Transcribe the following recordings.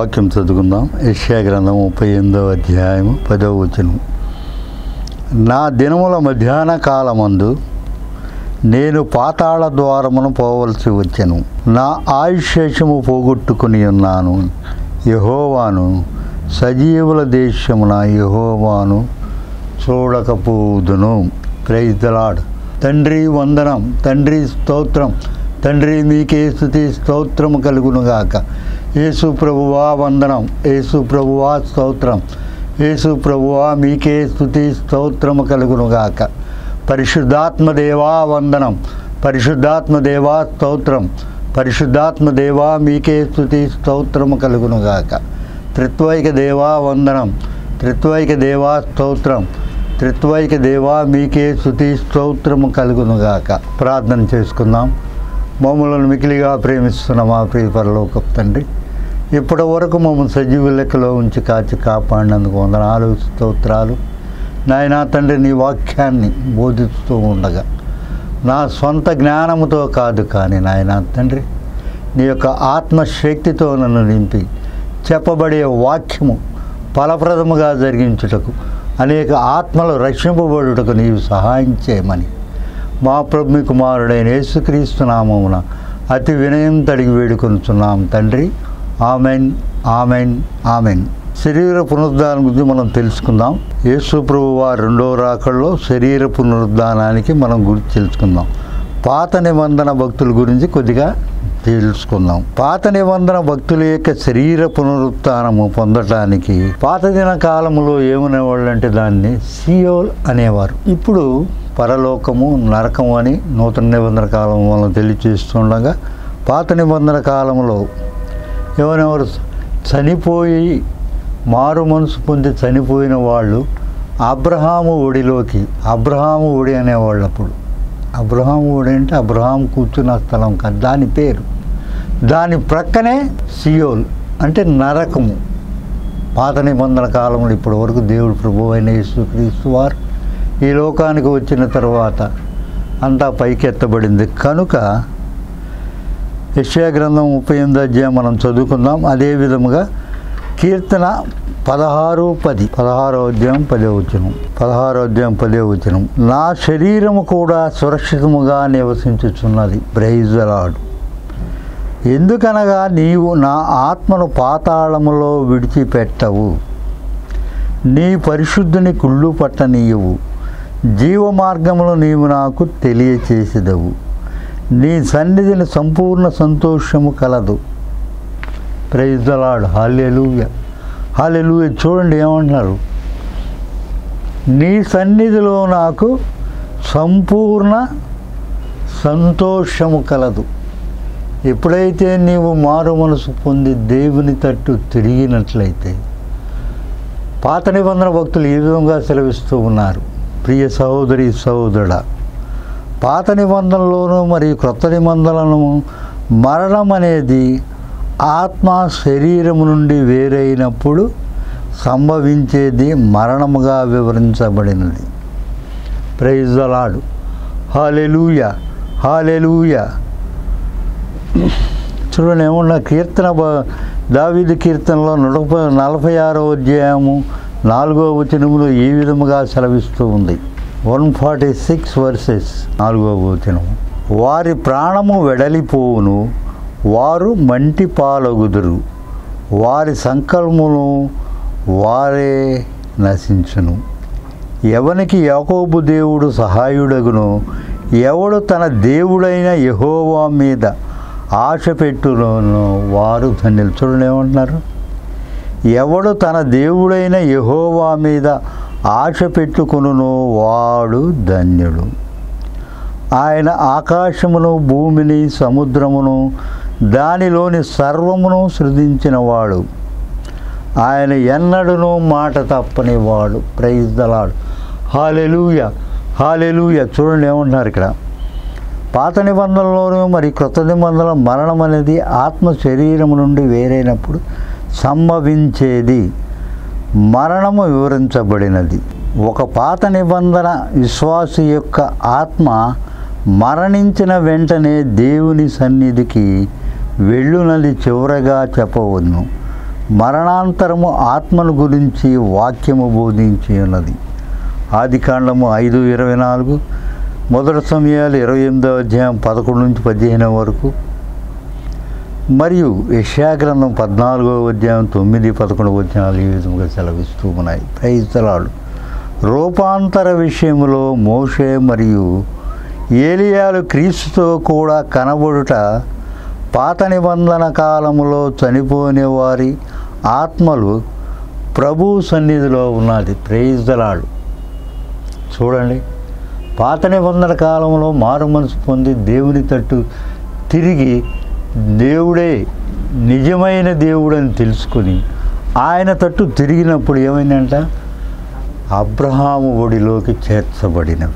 వాక్యం చదువుకుందాం యెషయా గ్రంథం ముప్పై ఎనిమిదవ అధ్యాయము పదవ వచనం నా దినముల మధ్యాహ్న కాలమందు నేను పాతాళ ద్వారమును పోవలసి వచ్చెను నా ఆయుష్యము పోగొట్టుకుని ఉన్నాను యహోవాను సజీవుల దేశమున యహోవాను చూడకపోదును ప్రైజ్ ద లార్డ్ తండ్రి వందనం తండ్రి స్తోత్రం తండ్రి మీకే స్థుతి స్తోత్రము కలుగునుగాక యేసు ప్రభువా వందనం యేసు ప్రభువా స్తోత్రం యేసు ప్రభువా మీకే స్థుతి స్తోత్రము కలుగునుగాక పరిశుద్ధాత్మ దేవా వందనం పరిశుద్ధాత్మ దేవా స్తోత్రం పరిశుద్ధాత్మ దేవా మీకే స్థుతి స్తోత్రము కలుగునుగాక త్రిత్వైక దేవా వందనం త్రిత్వైక దేవా స్తోత్రం త్రిత్వైక దేవా మీకే స్థుతి స్తోత్రము కలుగునుగాక ప్రార్థన చేసుకుందాం మమ్మల్ని మికిలిగా ప్రేమిస్తున్న మా ప్రియ పరలోకపు తండ్రి ఇప్పటి వరకు మమ్మల్ని సజీవ లెక్కలో ఉంచి కాచి కాపాడినందుకు వందనాలు స్తోత్రాలు నాయనా తండ్రి నీ వాక్యాన్ని బోధిస్తూ ఉండగా నా సొంత జ్ఞానముతో కాదు కానీ నాయనా తండ్రి నీ యొక్క ఆత్మశక్తితో నన్ను నింపి చెప్పబడే వాక్యము ఫలప్రదముగా జరిగించుటకు అనేక ఆత్మలు రక్షింపబడుటకు నీవు సహాయం చేయమని మా ప్రభు కుమారుడైన యేసుక్రీస్తు నామమున అతి వినయం తడిగి వేడుకొనుచున్నాం తండ్రి ఆమెన్ ఆమెన్ ఆమెన్ శరీర పునరుద్ధానం గురించి మనం తెలుసుకుందాం యేసు ప్రభు వారి రెండో రాకల్లో శరీర పునరుద్ధానానికి మనం గురించి తెలుసుకుందాం పాత నిబంధన భక్తుల గురించి కొద్దిగా తెలుసుకుందాం పాత నిబంధన భక్తుల యొక్క శరీర పునరుత్నము పొందటానికి పాత దిన కాలంలో ఏమనేవాళ్ళు అంటే దాన్ని సియోల్ అనేవారు ఇప్పుడు పరలోకము నరకము అని నూతన నిబంధన కాలం మనం తెలియచేస్తుండగా పాత నిబంధన కాలంలో ఎవరెవరు చనిపోయి మారు మనసు పొంది చనిపోయిన వాళ్ళు అబ్రహాము ఒడిలోకి అబ్రహాము ఒడి అనేవాళ్ళు అప్పుడు అబ్రహాం ఒడి అంటే అబ్రహాం కూర్చున్న స్థలం కాదు దాని పేరు దాని ప్రక్కనే సియోల్ అంటే నరకము పాత నిబంధన కాలంలో ఇప్పటి వరకు దేవుడు ప్రభు అయిన యేసుక్రీస్తు వారు ఈ లోకానికి వచ్చిన తర్వాత అంతా పైకెత్తబడింది కనుక యశ్యా గ్రంథం ముప్పై ఎనిమిది అధ్యాయం మనం చదువుకుందాం అదే విధముగా కీర్తన పదహారు పది పదహారో అధ్యాయం పదే వచనం పదహారో అధ్యాయం పదే వచనం నా శరీరము కూడా సురక్షితముగా నివసించుచున్నది బ్రైజలాడు ఎందుకనగా నీవు నా ఆత్మను పాతాళములో విడిచిపెట్టవు నీ పరిశుద్ధుని కుళ్ళు పట్టనీయవు జీవ మార్గములు నీవు నాకు తెలియచేసేదవు నీ సన్నిధిని సంపూర్ణ సంతోషము కలదు ప్రైజలాడు హాలెలూయ హాలెలూయ చూడండి ఏమంటున్నారు నీ సన్నిధిలో నాకు సంపూర్ణ సంతోషము కలదు ఎప్పుడైతే నీవు మారు మనసు పొంది దేవుని తట్టు తిరిగినట్లయితే పాత నిబంధన భక్తులు ఈ విధంగా సెలవిస్తూ ఉన్నారు ప్రియ సహోదరి సహోదరుడ పాత నిబంధనలోను మరియు క్రొత్త నిబంధనలను మరణం అనేది ఆత్మ శరీరము నుండి వేరైనప్పుడు సంభవించేది మరణముగా వివరించబడినది ప్రైజ్ అలాడు హాలెలూయ హాలెలూయ చూడండి ఏమన్నా కీర్తన బ- దావీదు కీర్తనలో నలభై నలభై ఆరో అధ్యాయము నాలుగో వచనములో ఈ విధముగా సెలవిస్తూ ఉంది వన్ ఫార్టీ సిక్స్ వర్సెస్ నాలుగో వచనము వారి ప్రాణము వెడలిపోవును వారు మంటి పాలగుదురు వారి సంకల్పమును వారే నశించును ఎవనికి యాకోబు దేవుడు సహాయుడగును ఎవడు తన దేవుడైన యహోవా మీద ఆశ పెట్టును వారు ధన్యులు చూడండి ఏమంటున్నారు ఎవడు తన దేవుడైన యహోవా మీద ఆశ పెట్టుకును వాడు ధన్యుడు ఆయన ఆకాశమును భూమిని సముద్రమును దానిలోని సర్వమును సృజించినవాడు ఆయన ఎన్నడూనూ మాట తప్పని వాడు ప్రైజ్ దలాడు హాలెలూయ హాలెలూయ చూడండి ఏమంటున్నారు ఇక్కడ పాత నిబంధనలోనూ మరి క్రొత్త నిబంధనలో మరణం అనేది ఆత్మ శరీరము నుండి వేరైనప్పుడు సంభవించేది మరణము వివరించబడినది ఒక పాత నిబంధన విశ్వాసి యొక్క ఆత్మ మరణించిన వెంటనే దేవుని సన్నిధికి వెళ్ళునది చివరగా చెప్పవద్దు మరణాంతరము ఆత్మను గురించి వాక్యము బోధించి ఉన్నది ఆది కాండము ఐదు ఇరవై నాలుగు మొదటి సమయాలు ఇరవై ఎనిమిదో అధ్యాయం పదకొండు నుంచి పదిహేను వరకు మరియు యశాగ్రంథం పద్నాలుగో అధ్యాయం తొమ్మిది పదకొండవ అధ్యాయాలు ఈ విధంగా సెలవిస్తూ ఉన్నాయి ప్రైస్తలాడు రూపాంతర విషయంలో మోషే మరియు ఏలియాలు క్రీస్తుతో కూడా కనబడుట పాత నిబంధన కాలములో చనిపోయిన వారి ఆత్మలు ప్రభు సన్నిధిలో ఉన్నది ప్రేయిజలాడు చూడండి పాత నిబంధన కాలంలో మారు మనసు పొంది దేవుని తట్టు తిరిగి దేవుడే నిజమైన దేవుడని తెలుసుకొని ఆయన తట్టు తిరిగినప్పుడు ఏమైందంట అబ్రహాము ఒడిలోకి చేర్చబడినవి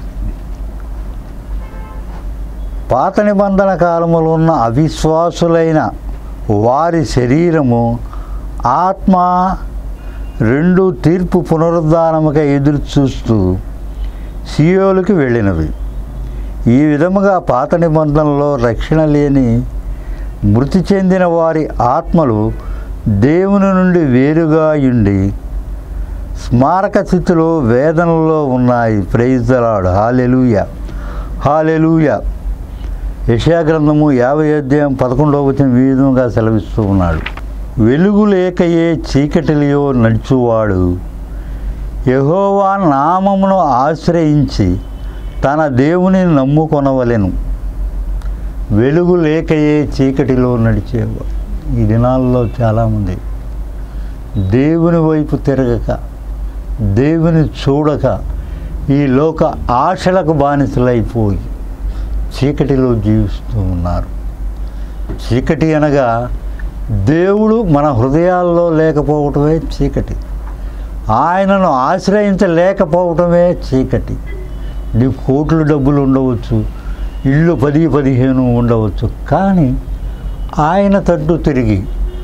పాత నిబంధన కాలములో ఉన్న అవిశ్వాసులైన వారి శరీరము ఆత్మ రెండు తీర్పు పునరుద్ధానముగా ఎదురు చూస్తూ సియోలుకి వెళ్ళినవి ఈ విధముగా పాత నిబంధనలో రక్షణ లేని మృతి చెందిన వారి ఆత్మలు దేవుని నుండి వేరుగా ఉండి స్మారక స్థితిలో వేదనలో ఉన్నాయి ప్రైజలాడు హాలెలూయ హాలెలూయ యశాగ్రంథము యాభై అధ్యాయం పదకొండవ వచ్చిన విధంగా సెలవిస్తూ ఉన్నాడు వెలుగు లేకయే చీకటిలో నడుచువాడు యహోవా నామమును ఆశ్రయించి తన దేవుని నమ్ముకొనవలెను వెలుగు లేకయే చీకటిలో నడిచేవాడు ఈ దినాల్లో చాలామంది దేవుని వైపు తిరగక దేవుని చూడక ఈ లోక ఆశలకు బానిసలైపోయి చీకటిలో జీవిస్తూ ఉన్నారు చీకటి అనగా దేవుడు మన హృదయాల్లో లేకపోవటమే చీకటి ఆయనను ఆశ్రయించలేకపోవటమే చీకటి నీ కోట్లు డబ్బులు ఉండవచ్చు ఇల్లు పది పదిహేను ఉండవచ్చు కానీ ఆయన తట్టు తిరిగి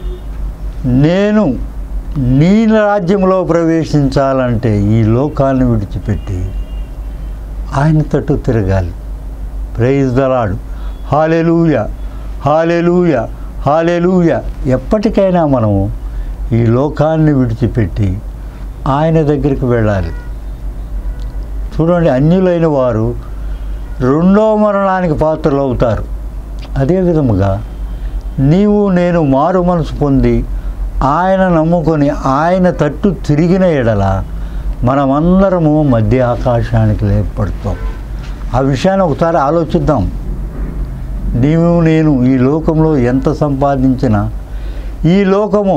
నేను నీ రాజ్యంలో ప్రవేశించాలంటే ఈ లోకాన్ని విడిచిపెట్టి ఆయన తట్టు తిరగాలి praise the Lord hallelujah hallelujah hallelujah ఎప్పటికైనా మనము ఈ లోకాన్ని విడిచిపెట్టి ఆయన దగ్గరికి వెళ్ళాలి చూడండి అన్యులైన వారు రెండో మరణానికి పాత్రలు అవుతారు అదే విధముగా నీవు నేను మారు మనసు పొంది ఆయన నమ్ముకొని ఆయన తట్టు తిరిగిన ఎడల మనమందరము మధ్య ఆకాశానికి లేపడతాం ఆ విషయాన్ని ఒకసారి ఆలోచిద్దాం నీవు నేను ఈ లోకంలో ఎంత సంపాదించినా ఈ లోకము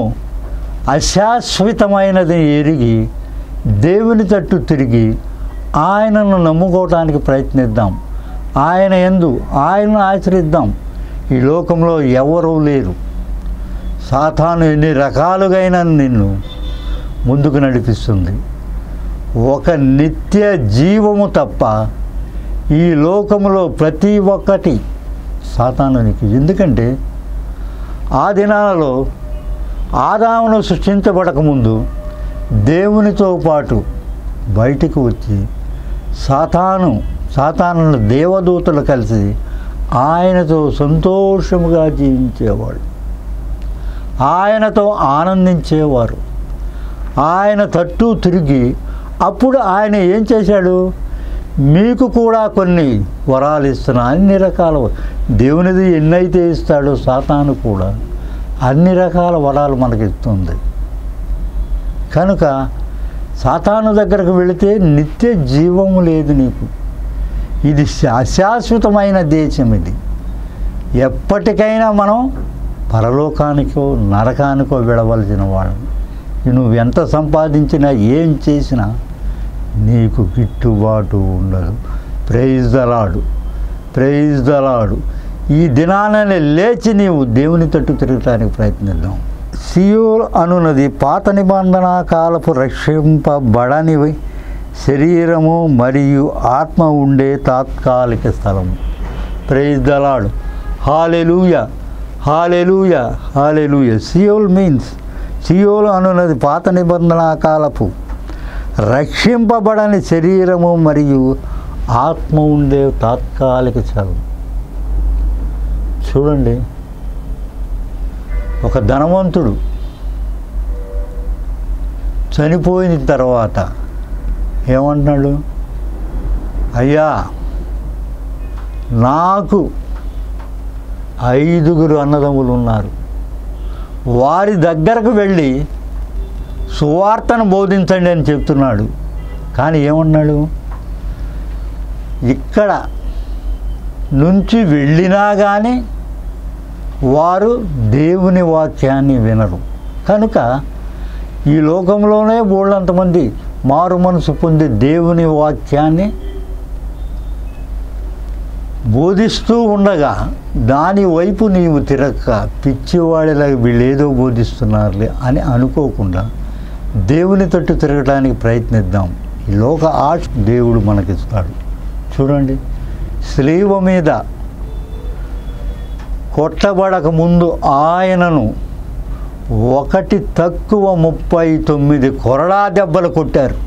అశాశ్వతమైనది ఎరిగి దేవుని తట్టు తిరిగి ఆయనను నమ్ముకోవటానికి ప్రయత్నిద్దాం ఆయన ఎందు ఆయనను ఆశ్రయిద్దాం ఈ లోకంలో ఎవరూ లేరు సాతాను ఎన్ని రకాలుగైన నిన్ను ముందుకు నడిపిస్తుంది ఒక నిత్య జీవము తప్ప ఈ లోకములో ప్రతి ఒక్కటి సాతానునికి ఎందుకంటే ఆ దినాలలో ఆదామును సృష్టించబడకముందు దేవునితో పాటు బయటికి వచ్చి సాతాను సాతాను దేవదూతలు కలిసి ఆయనతో సంతోషముగా జీవించేవాడు ఆయనతో ఆనందించేవారు ఆయన తట్టు తిరిగి అప్పుడు ఆయన ఏం చేశాడు మీకు కూడా కొన్ని వరాలు ఇస్తున్నా అన్ని రకాల దేవునిది ఎన్నైతే ఇస్తాడో సాతాను కూడా అన్ని రకాల వరాలు మనకి ఇస్తుంది కనుక సాతాను దగ్గరకు వెళితే నిత్య జీవము లేదు నీకు ఇది అశాశ్వతమైన దేశం ఇది ఎప్పటికైనా మనం పరలోకానికో నరకానికో విడవలసిన వాళ్ళం నువ్వు ఎంత సంపాదించినా ఏం చేసినా నీకు గిట్టుబాటు ఉండదు ప్రైజ్ దలాడు ప్రైజ్ దలాడు ఈ దినాననే లేచి నీవు దేవుని తట్టు తిరగటానికి ప్రయత్నిద్దాం సియోల్ అనున్నది పాత నిబంధన కాలపు రక్షింపబడనివి శరీరము మరియు ఆత్మ ఉండే తాత్కాలిక స్థలము praise the Lord hallelujah hallelujah hallelujah Sheol means Sheol అనున్నది పాత నిబంధన కాలపు రక్షింపబడని శరీరము మరియు ఆత్మ ఉండే తాత్కాలిక స్థలం చూడండి ఒక ధనవంతుడు చనిపోయిన తర్వాత ఏమంటున్నాడు అయ్యా నాకు ఐదుగురు అన్నదమ్ములు ఉన్నారు వారి దగ్గరకు వెళ్ళి సువార్తను బోధించండి అని చెప్తున్నాడు కానీ ఏమన్నాడు ఇక్కడ నుంచి వెళ్ళినా కానీ వారు దేవుని వాక్యాన్ని వినరు కనుక ఈ లోకంలోనే బోళ్ళంతమంది మారు మనసు పొంది దేవుని వాక్యాన్ని బోధిస్తూ ఉండగా దాని వైపు నీవు తిరగక పిచ్చివాడిలా వీళ్ళేదో బోధిస్తున్నారులే అని అనుకోకుండా దేవుని తట్టు తిరగడానికి ప్రయత్నిద్దాం ఈ లోక ఆశ దేవుడు మనకిస్తాడు చూడండి స్లీవ మీద కొట్టబడక ముందు ఆయనను ఒకటి తక్కువ ముప్పై తొమ్మిది కొరడా దెబ్బలు కొట్టారు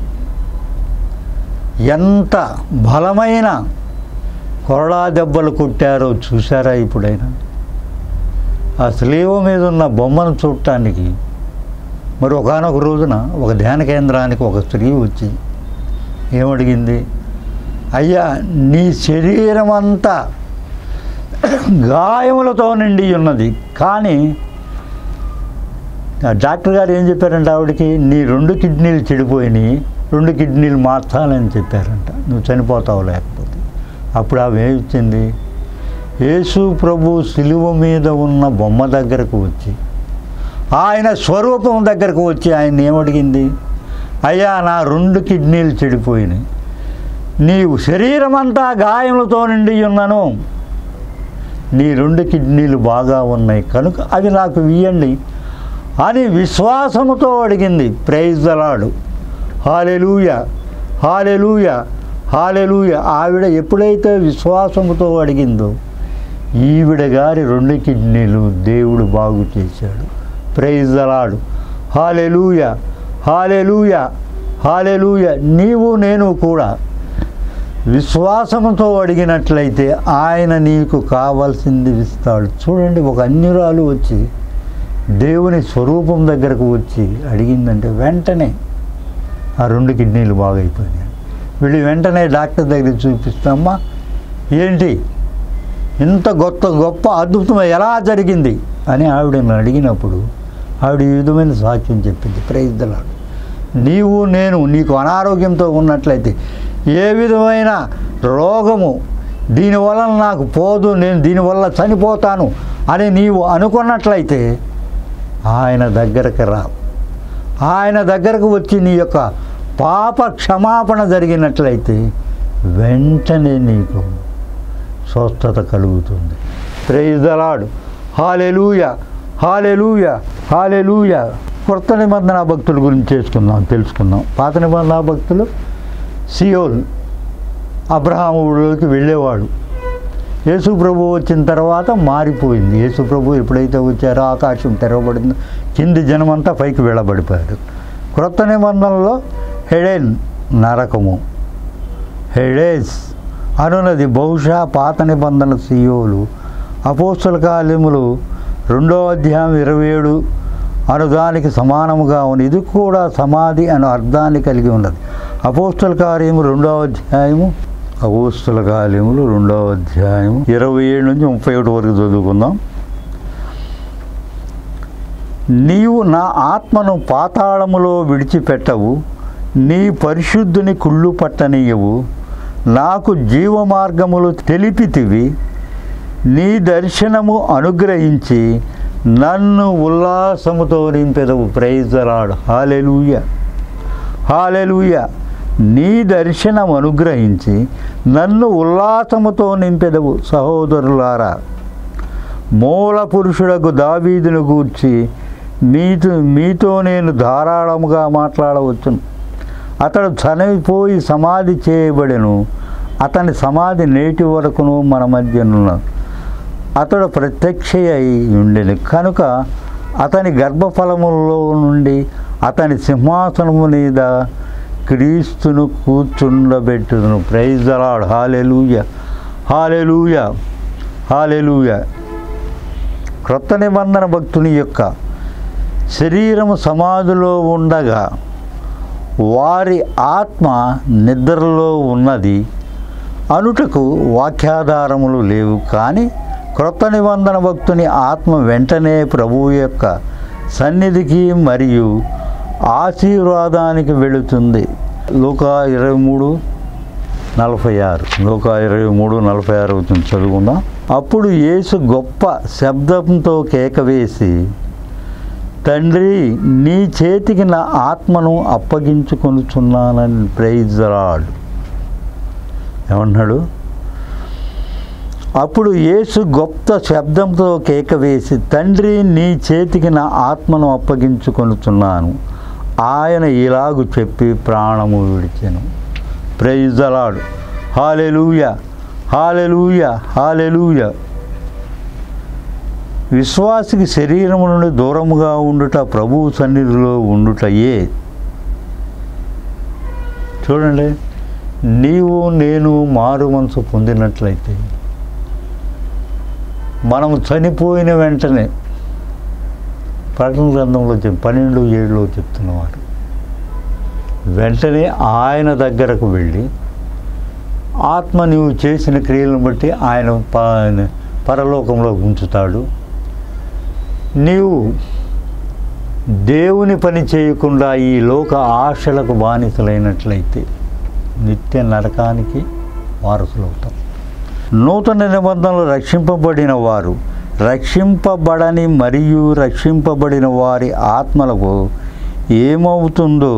ఎంత బలమైన కొరడా దెబ్బలు కొట్టారో చూసారా ఇప్పుడైనా ఆ స్లీవ మీద ఉన్న బొమ్మను చూడటానికి మరి ఒకనొక రోజున ఒక ధ్యాన కేంద్రానికి ఒక స్త్రీ వచ్చి ఏమడిగింది అయ్యా నీ శరీరం అంతా గాయములతో నిండి ఉన్నది కానీ ఆ డాక్టర్ గారు ఏం చెప్పారంట ఆవిడకి నీ రెండు కిడ్నీలు చెడిపోయినాయి రెండు కిడ్నీలు మార్చాలని చెప్పారంట నువ్వు చనిపోతావు లేకపోతే అప్పుడు ఆమె ఏమి ఇచ్చింది యేసు ప్రభు సిలువ మీద ఉన్న బొమ్మ దగ్గరకు వచ్చి ఆయన స్వరూపం దగ్గరకు వచ్చి ఆయన ఏమడిగింది అయ్యా నా రెండు కిడ్నీలు చెడిపోయినాయి నీవు శరీరం అంతా గాయములతో నిండి ఉన్నాను నీ రెండు కిడ్నీలు బాగా ఉన్నాయి కనుక అవి నాకు ఇయ్యండి అని విశ్వాసముతో అడిగింది praise the Lord hallelujah hallelujah hallelujah ఆవిడ ఎప్పుడైతే విశ్వాసముతో అడిగిందో ఈవిడ గారి రెండు కిడ్నీలు దేవుడు బాగు చేశాడు praise the Lord hallelujah hallelujah hallelujah నీవు నేను కూడా విశ్వాసంతో అడిగినట్లయితే ఆయన నీకు కావాల్సింది ఇస్తాడు చూడండి ఒక అన్యురాలు వచ్చి దేవుని స్వరూపం దగ్గరకు వచ్చి అడిగిందంటే వెంటనే ఆ రెండు కిడ్నీలు బాగైపోయినాయి వీళ్ళు వెంటనే డాక్టర్ దగ్గర చూపిస్తామా ఏంటి ఇంత గొప్ప గొప్ప అద్భుతం ఎలా జరిగింది అని ఆవిడని అడిగినప్పుడు ఆవిడ ఈ విధమైన సాక్ష్యం చెప్పింది ప్రైజ్దలాడు నీవు నేను నీకు అనారోగ్యంతో ఉన్నట్లయితే ఏ విధమైన రోగము దీనివల్ల నాకు పోదు నేను దీనివల్ల చనిపోతాను అని నీవు అనుకున్నట్లయితే ఆయన దగ్గరకు రా ఆయన దగ్గరకు వచ్చి నీ యొక్క పాప క్షమాపణ జరిగినట్లయితే వెంటనే నీకు స్వస్థత కలుగుతుంది ప్రైజలాడు హాలెలూయ హాలెలూయ హాలెలూయ కొత్త నిబంధన భక్తుల గురించి చేసుకుందాం తెలుసుకుందాం పాత నిబంధన భక్తులు సియోల్ అబ్రహాముడిలోకి వెళ్ళేవాడు యేసు ప్రభు వచ్చిన తర్వాత మారిపోయింది యేసు ప్రభు ఎప్పుడైతే వచ్చారో ఆకాశం తెరవబడిందో కింది జనమంతా పైకి వెళ్ళబడిపోయారు క్రొత్త నిబంధనలో హెడెన్ నరకము హెడేస్ అనున్నది బహుశా పాత నిబంధన సియోలు అపోస్తుల కాలములు రెండో అధ్యాయం ఇరవై ఏడు అనుదానికి సమానముగా ఉంది ఇది కూడా సమాధి అను అర్థాన్ని కలిగి ఉన్నది అపోస్తుల కార్యము రెండో అధ్యాయము అపోస్తుల కార్యములు రెండో అధ్యాయం ఇరవై ఏడు నుంచి ముప్పై ఒకటి వరకు చదువుకుందాం నీవు నా ఆత్మను పాతాళములో విడిచిపెట్టవు నీ పరిశుద్ధుని కుళ్ళు పట్టనీయవు నాకు జీవ మార్గములు తెలిపితివి నీ దర్శనము అనుగ్రహించి నన్ను ఉల్లాసముతో నింపెదవు ప్రైజలాడు హాలెలూయ హాలెలూయ నీ దర్శనం అనుగ్రహించి నన్ను ఉల్లాసముతో నింపెదవు సహోదరులారా మూల పురుషుడకు దావీదును గూర్చి మీతో మీతో నేను ధారాళముగా మాట్లాడవచ్చును అతడు చనిపోయి సమాధి చేయబడెను అతని సమాధి నేటి వరకును మన మధ్యనున్న అతడు ప్రత్యక్ష అయి ఉండెను కనుక అతని గర్భఫలములో నుండి అతని సింహాసనము మీద క్రీస్తును కూర్చుండబెట్టును praise the Lord hallelujah hallelujah hallelujah క్రొత్త నిబంధన భక్తుని యొక్క శరీరము సమాధిలో ఉండగా వారి ఆత్మ నిద్రలో ఉన్నది అనుటకు వాక్యాధారములు లేవు కానీ క్రొత్త నిబంధన భక్తుని ఆత్మ వెంటనే ప్రభువు యొక్క సన్నిధికి మరియు ఆశీర్వాదానికి వెళుతుంది లోకా ఇరవై మూడు నలభై ఆరు లోకా ఇరవై మూడు నలభై ఆరు అవుతుంది చదువుకుందాం అప్పుడు యేసు గొప్ప శబ్దంతో కేక వేసి తండ్రి నీ చేతికి నా ఆత్మను అప్పగించుకొనుచున్నానని ప్రైజ్ రాడ్ ఏమన్నాడు అప్పుడు యేసు గొప్ప శబ్దంతో కేక వేసి తండ్రి నీ చేతికి నా ఆత్మను అప్పగించుకొనుచున్నాను ఆయన ఇలాగు చెప్పి ప్రాణము విడిచెను praise the Lord hallelujah hallelujah hallelujah విశ్వాసికి శరీరము నుండి దూరముగా ఉండుట ప్రభువు సన్నిధిలో ఉండుటయే చూడండి నీవు నేను మారు మనసు పొందినట్లయితే మనం చనిపోయిన వెంటనే ప్రకటన గ్రంథంలో చెప్ పన్నెండు ఏడులో చెప్తున్నవాడు వెంటనే ఆయన దగ్గరకు వెళ్ళి ఆత్మ నీవు చేసిన క్రియలను బట్టి ఆయన ప- పరలోకంలో ఉంచుతాడు నీవు దేవుని పని చేయకుండా ఈ లోక ఆశలకు బానిసలైనట్లయితే నిత్య నరకానికి వారసులవుతాం నూతన నిబంధనలు రక్షింపబడిన వారు రక్షింపబడని మరియు రక్షింపబడిన వారి ఆత్మలకు ఏమవుతుందో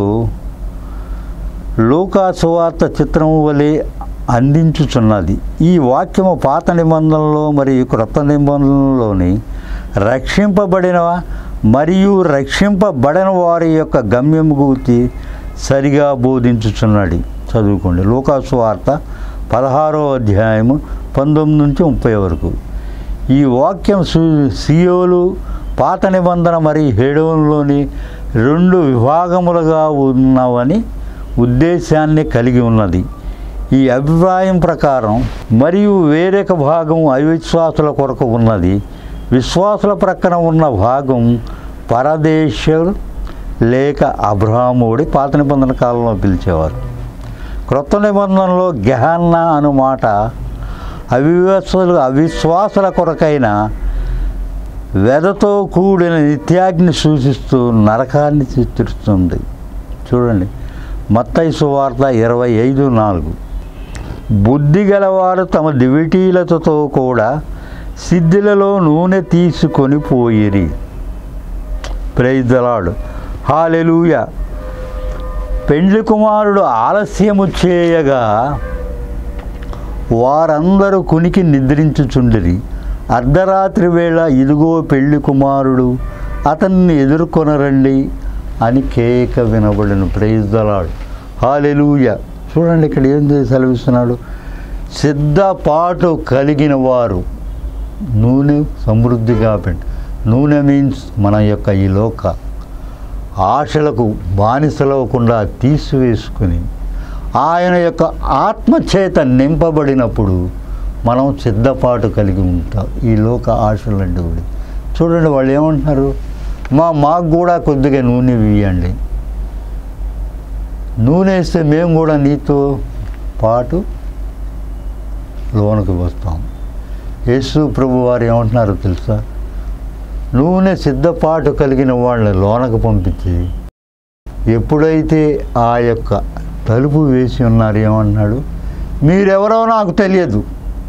లోకాసువార్త చిత్రము వలె అందించుచున్నది ఈ వాక్యము పాత నిబంధనలో మరియు క్రొత్త నిబంధనలోని రక్షింపబడిన మరియు రక్షింపబడిన వారి యొక్క గమ్యము గూర్చి సరిగా బోధించుచున్నది చదువుకోండి లోకాసువార్త పదహారో అధ్యాయము పంతొమ్మిది నుంచి ముప్పై వరకు ఈ వాక్యం సు సియోలు పాత నిబంధన మరియు హేడోన్లోని రెండు విభాగములుగా ఉన్నవని ఉద్దేశాన్ని కలిగి ఉన్నది ఈ అభిప్రాయం ప్రకారం మరియు వేరొక భాగం అవిశ్వాసుల కొరకు ఉన్నది విశ్వాసుల ప్రక్కన ఉన్న భాగం పరదేశుడు లేక అబ్రాహ్ముడి పాత నిబంధన కాలంలో పిలిచేవారు క్రొత్త నిబంధనలో గెహన్న అను మాట అవిశ్వాసులు అవిశ్వాసుల కొరకైన వెదతో కూడిన నిత్యాగ్ని సూచిస్తూ నరకాన్ని చిత్రిస్తుంది చూడండి మత్తయి సువార్త ఇరవై ఐదు నాలుగు బుద్ధి గలవారు తమ దివిటీలతో కూడా సిద్ధిలలో నూనె తీసుకొని పోయిరి ప్రైజలాడు హాలెలూయ పెండ్లి కుమారుడు ఆలస్యము చేయగా వారందరూ కునికి నిద్రించుచుండిరి అర్ధరాత్రి వేళ ఇదిగో పెళ్లి కుమారుడు అతన్ని ఎదుర్కొనరండి అని కేక వినబడిన ప్రైజ్ దలాడు హాలెలూయ చూడండి ఇక్కడ ఏం చేసి సెలవిస్తున్నాడు సిద్ధపాటు కలిగిన వారు నూనె సమృద్ధిగా పెట్టి నూనె మీన్స్ మన యొక్క ఈ లోక ఆశలకు బానిసలవకుండా తీసివేసుకుని ఆయన యొక్క ఆత్మచేత నింపబడినప్పుడు మనం సిద్ధపాటు కలిగి ఉంటాం ఈ లోక ఆశలంటే కూడా చూడండి వాళ్ళు ఏమంటున్నారు మా మాకు కూడా కొద్దిగా నూనె వేయండి నూనె వేస్తే మేము కూడా నీతో పాటు లోనికి వస్తాం యేసు ప్రభు వారు ఏమంటున్నారో తెలుసా నూనె సిద్ధపాటు కలిగిన వాళ్ళని లోనకు పంపించి ఎప్పుడైతే ఆ యొక్క తలుపు వేసి ఉన్నారు ఏమన్నాడు మీరెవరో నాకు తెలియదు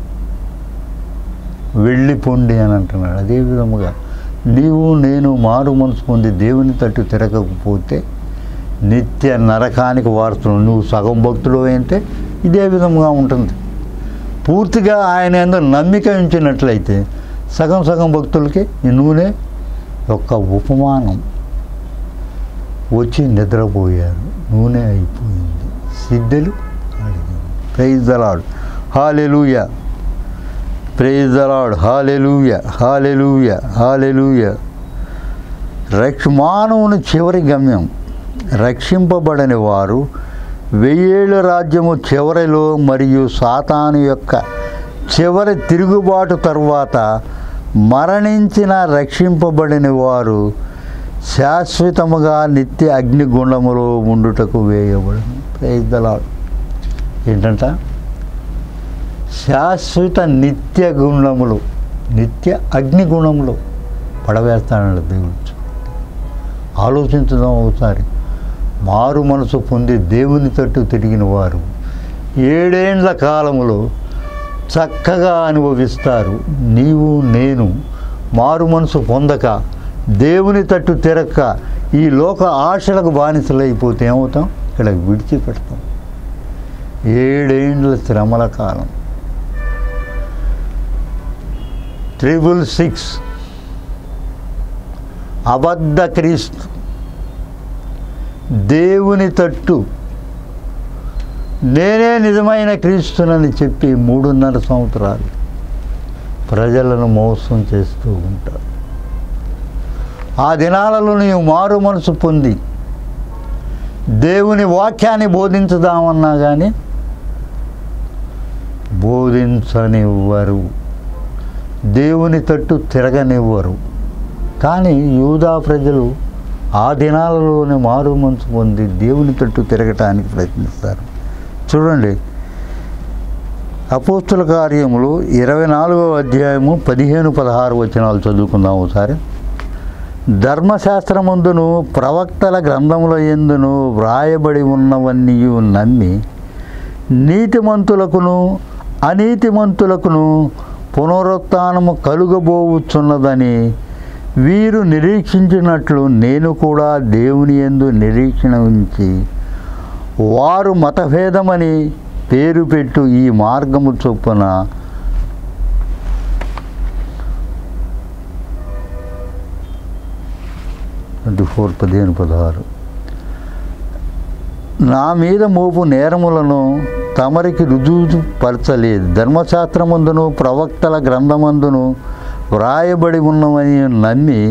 వెళ్ళిపోండి అని అంటున్నాడు అదే విధముగా నీవు నేను మారు మనసు పొంది దేవుని తట్టు తిరగకపోతే నిత్య నరకానికి వారుతున్నావు నువ్వు సగం భక్తుడు అయితే ఇదే విధంగా ఉంటుంది పూర్తిగా ఆయన ఎందుకు నమ్మిక ఉంచినట్లయితే సగం సగం భక్తులకి ఈ నూనె యొక్క ఉపమానం వచ్చి నిద్రపోయారు నూనె అయిపోయింది సిద్ధులు praise the Lord hallelujah praise the Lord hallelujah hallelujah hallelujah రక్ష మానవుని చివరి గమ్యం రక్షింపబడని వారు వెయ్యేళ్ళ రాజ్యము చివరిలో మరియు సాతాను యొక్క చివరి తిరుగుబాటు తరువాత మరణించిన రక్షింపబడిన వారు శాశ్వతముగా నిత్య అగ్నిగుండములో ఉండుటకు వేయబడును ప్రైజ్ ద లార్డ్ ఏంటంట శాశ్వత నిత్య గుణములు నిత్య అగ్నిగుణములు పడవేస్తాడంట దేవుడు ఆలోచించుదాం ఒకసారి మారు మనసు పొంది దేవుని తట్టు తిరిగిన వారు ఏడేండ్ల కాలములో చక్కగా అనుభవిస్తారు నీవు నేను మారు మనసు పొందక దేవుని తట్టు తిరక్క ఈ లోక ఆశలకు బానిసలైపోతే ఏమవుతాం ఇక్కడ విడిచిపెడతాం ఏడేండ్ల శ్రమల కాలం త్రిబుల్ సిక్స్ అబద్ధ క్రీస్తు దేవుని తట్టు నేనే నిజమైన క్రీస్తునని చెప్పి మూడున్నర సంవత్సరాలు ప్రజలను మోసం చేస్తూ ఉంటారు ఆ దినాలలో నీవు మారు మనసు పొంది దేవుని వాక్యాన్ని బోధించుదామన్నా కానీ బోధించనివ్వరు దేవుని తట్టు తిరగనివ్వరు కానీ యూదా ప్రజలు ఆ దినాలలోనే మారు మనసు పొంది దేవుని తట్టు తిరగటానికి ప్రయత్నిస్తారు చూడండి అపోస్తుల కార్యములు ఇరవై నాలుగవ అధ్యాయము పదిహేను పదహారు వచనాలు చదువుకుందాం ఒకసారి ధర్మశాస్త్రమందును ప్రవక్తల గ్రంథముల ఎందును వ్రాయబడి ఉన్నవన్నీ నమ్మి నీతిమంతులకును అనీతిమంతులకును పునరుత్నము కలుగబోవుచున్నదని వీరు నిరీక్షించినట్లు నేను కూడా దేవుని యందు నిరీక్షణ ఉంచి వారు మతభేదమని పేరు పెట్టు ఈ మార్గము చొప్పున ట్వంటీ ఫోర్ పదిహేను పదహారు నా మీద మోపు నేరములను తమరికి రుజువు పరచలేదు ధర్మశాస్త్రమందును ప్రవక్తల గ్రంథమందును వ్రాయబడి ఉన్నవని నమ్మి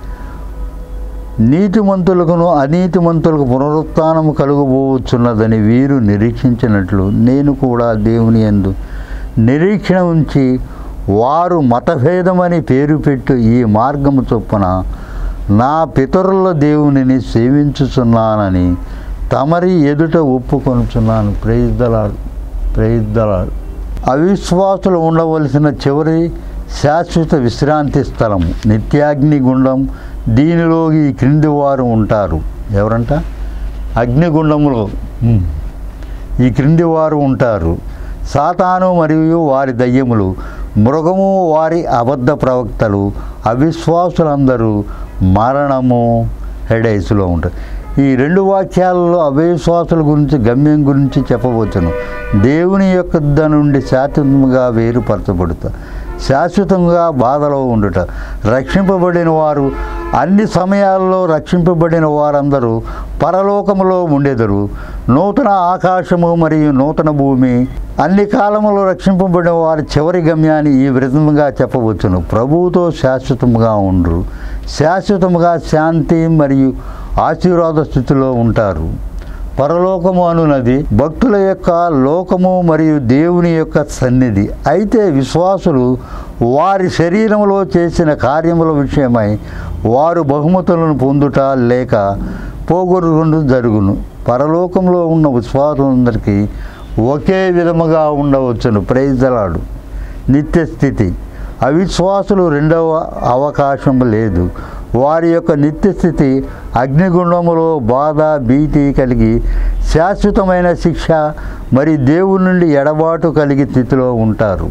నీతిమంతులకును అనీతిమంతులకు పునరుత్నము కలుగబోవచ్చున్నదని వీరు నిరీక్షించినట్లు నేను కూడా దేవుని యందు నిరీక్షణ ఉంచి వారు మతభేదమని పేరు పెట్టు ఈ మార్గము చొప్పున నా పితరుల దేవునిని సేవించుచున్నానని తమరి ఎదుట ఒప్పుకొనుచున్నాను ప్రేయిద్దలాడు ప్రేయిద్దలాడు అవిశ్వాసులు ఉండవలసిన చివరి శాశ్వత విశ్రాంతి స్థలము నిత్యాగ్ని గుండం దీనిలో ఈ క్రింది వారు ఉంటారు ఎవరంట అగ్నిగుండములో ఉమ్. ఈ క్రింది వారు ఉంటారు సాతాను మరియు వారి దయ్యములు మృగము వారి అబద్ధ ప్రవక్తలు అవిశ్వాసులందరూ మరణము హెడైస్లో ఉంటారు ఈ రెండు వాక్యాలలో అవిశ్వాసుల గురించి గమ్యం గురించి చెప్పవచ్చును దేవుని యొక్క యుద్ధ నుండి శాశ్వతంగా వేరుపరచబడుతారు శాశ్వతంగా బాధలో ఉండుట రక్షింపబడిన వారు అన్ని సమయాల్లో రక్షింపబడిన వారందరూ పరలోకములో ఉండెదరు నూతన ఆకాశము మరియు నూతన భూమి అన్ని కాలములో రక్షింపబడిన వారి చివరి గమ్యాన్ని ఈ విధంగా చెప్పవచ్చును ప్రభువుతో శాశ్వతముగా ఉండ్రు శాశ్వతముగా శాంతి మరియు ఆశీర్వాద స్థితిలో ఉంటారు పరలోకము అనునది భక్తుల యొక్క లోకము మరియు దేవుని యొక్క సన్నిధి అయితే విశ్వాసులు వారి శరీరంలో చేసిన కార్యముల విషయమై వారు బహుమతులను పొందుట లేక పోగొట్టుకుంటూ జరుగును పరలోకంలో ఉన్న విశ్వాసులందరికీ ఒకే విధముగా ఉండవచ్చును ప్రైజలాడు నిత్య స్థితి అవిశ్వాసులు రెండవ అవకాశం లేదు వారి యొక్క నిత్యస్థితి అగ్నిగుండములో బాధ భీతి కలిగి శాశ్వతమైన శిక్ష మరి దేవుని నుండి ఎడబాటు కలిగి స్థితిలో ఉంటారు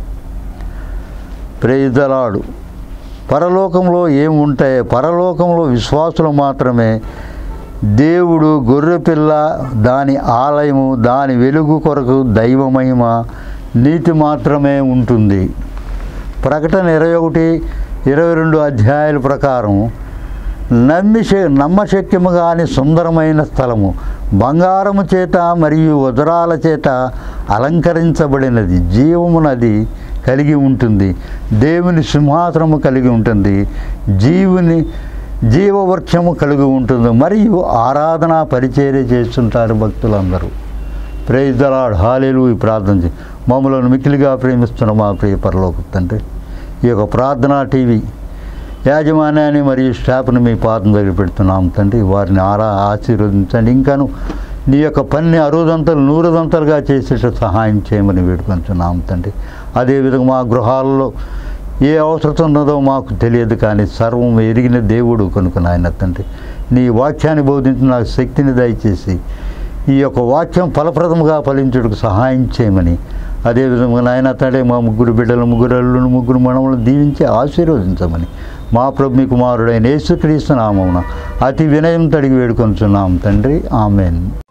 ప్రేదలాడు పరలోకంలో ఏముంటాయి పరలోకంలో విశ్వాసులు మాత్రమే దేవుడు గొర్రెపిల్ల దాని ఆలయము దాని వెలుగు కొరకు దైవమహిమ నీతి మాత్రమే ఉంటుంది ప్రకటన ఇరవై ఒకటి ఇరవై రెండు అధ్యాయాల ప్రకారం నమ్మి నమ్మశక్యము కాని సుందరమైన స్థలము బంగారము చేత మరియు వజ్రాల చేత అలంకరించబడినది జీవము నది కలిగి ఉంటుంది దేవుని సింహాసనము కలిగి ఉంటుంది జీవుని జీవవృక్షము కలిగి ఉంటుంది మరియు ఆరాధన పరిచర్య చేస్తుంటారు భక్తులందరూ ప్రైజ్ దలాడ్ హాలేలు ఈ ప్రార్థన చే మమ్మలను మిక్కిలిగా ప్రేమిస్తున్న మా ప్రియ పరలోక తండ్రి ఈ యొక్క ప్రార్థనా టీవీ యాజమాన్యాన్ని మరియు స్టాఫ్ని మీ పాదం దగ్గర పెడుతున్నాం తండ్రి వారిని ఆరా ఆశీర్వదించండి ఇంకాను నీ యొక్క పని అరుదంతలు నూరుదంతలుగా చేసేట సహాయం చేయమని వేడుకొంటున్నాం తండ్రి అదేవిధంగా మా గృహాల్లో ఏ అవసరం ఉన్నదో మాకు తెలియదు కానీ సర్వం ఎరిగిన దేవుడు కనుక నాయన తండ్రి నీ వాక్యాన్ని బోధించిన నాకు శక్తిని దయచేసి ఈ యొక్క వాక్యం ఫలప్రదముగా ఫలించుటకు సహాయం చేయమని అదేవిధంగా నాయన తండ్రి మా ముగ్గురు బిడ్డలు ముగ్గురు అల్లులు ముగ్గురు మనములను దీవించి ఆశీర్వదించమని మా ప్రభు మీ కుమారుడైన యేసుక్రీస్తు నామమున అతి వినయం తడిగి వేడుకొంచున్నాం తండ్రి ఆమెన్